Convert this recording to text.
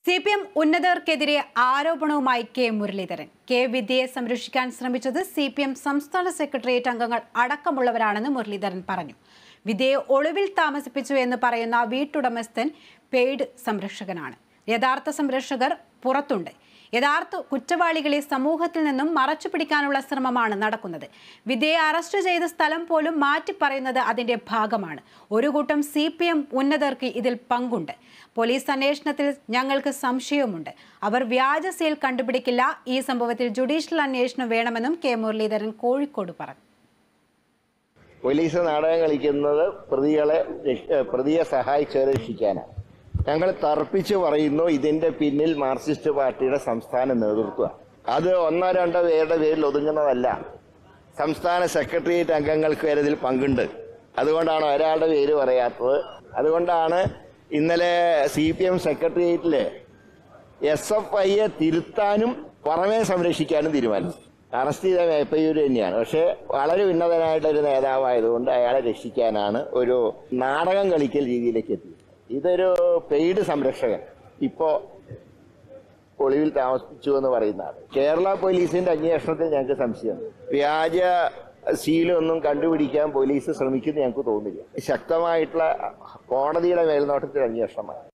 C P M ഉന്നതർക്കെതിരെ ആരോപണവുമായി K Muraleedharan K വിദ്യയെ സംരക്ഷിക്കാൻ ശ്രമിച്ചത് സി പി എം സംസ്ഥാന സെക്രട്ടേറിയറ്റ് അംഗങ്ങൾ അടക്കമുള്ളവരാണെന്ന് മുരളീധരൻ പറഞ്ഞു വിദ്യയെ ഒളിവിൽ താമസിപ്പിച്ചു എന്ന് പറയുന്ന വീട്ടുടമസ്ഥൻ പെയ്ഡ് സംരക്ഷകനാണ് യഥാർത്ഥ സംരക്ഷകർ പുറത്തുണ്ട് യഥാർത്ഥ കുറ്റവാളികളെ സമൂഹത്തിൽ നിന്നും മറച്ചു പിടിക്കാനുള്ള ശ്രമമാണ് നടക്കുന്നത് വിദ്യയെ അറസ്റ്റ് ചെയ്ത സ്ഥലം പോലും മാറ്റി പറയുന്നത് അതിന്റെ ഭാഗമാണ് ഒരു കൂട്ടം സി പി എം ഉന്നതർക്ക് ഇതിൽ പങ്കുണ്ട് പോലീസ് അന്വേഷണത്തിൽ ഞങ്ങൾക്ക് സംശയവുമുണ്ട് അവർ വ്യാജ സീൽ കണ്ടുപിടിക്കില്ല ഈ സംഭവത്തിൽ ജുഡീഷ്യൽ അന്വേഷണം വേണമെന്നും കെ മുരളീധരൻ കോഴിക്കോട് പറഞ്ഞു പോലീസ് നാടകം കളിക്കുന്നത് പ്രതികളെ രക്ഷ- പ്രതിയെ സഹായിച്ചവരെ രക്ഷിക്കാനാണ് ഞങ്ങൾ തർപ്പിച്ച് പറയുന്നു ഇതിന്റെ പിന്നിൽ മാർക്സിസ്റ്റ് പാർട്ടിയുടെ സംസ്ഥാന നേതൃത്വം അത് ഒന്നോ രണ്ടോ പേരുടെ പേരിൽ ഒതുങ്ങുന്നതല്ല സംസ്ഥാന സെക്രട്ടേറിയറ്റ് അംഗങ്ങൾക്ക് വരെ ഇതിൽ പങ്കുണ്ട് അതുകൊണ്ടാണ് ഒരാളുടെ പേര് പറയാത്തത് അതുകൊണ്ടാണ് ഇന്നലെ സി പി എം സെക്രട്ടേറിയറ്റില് എസ് എഫ് ഐയെ തിരുത്താനും പുറമേ സംരക്ഷിക്കാനും തീരുമാനിച്ചു അറസ്റ്റ് ചെയ്ത മേപ്പയ്യൂർ തന്നെയാണ് പക്ഷേ വളരെ ഉന്നതനായിട്ടൊരു നേതാവായതുകൊണ്ട് അയാളെ രക്ഷിക്കാനാണ് ഒരു നാടകം കളിക്കൽ രീതിയിലേക്ക് എത്തിയത് ഇതൊരു പെയ്ഡ് സംരക്ഷകൻ ഇപ്പോ ഒളിവിൽ താമസിച്ചു എന്ന് പറയുന്ന ആള് കേരള പോലീസിന്റെ അന്വേഷണത്തിൽ ഞങ്ങൾക്ക് സംശയമുണ്ട് വ്യാജ ശീലമൊന്നും കണ്ടുപിടിക്കാൻ പോലീസ് ശ്രമിക്കുന്നു ഞങ്ങൾക്ക് തോന്നുന്നില്ല ശക്തമായിട്ടുള്ള കോടതിയുടെ മേൽനോട്ടത്തിൽ അന്വേഷണമാണ്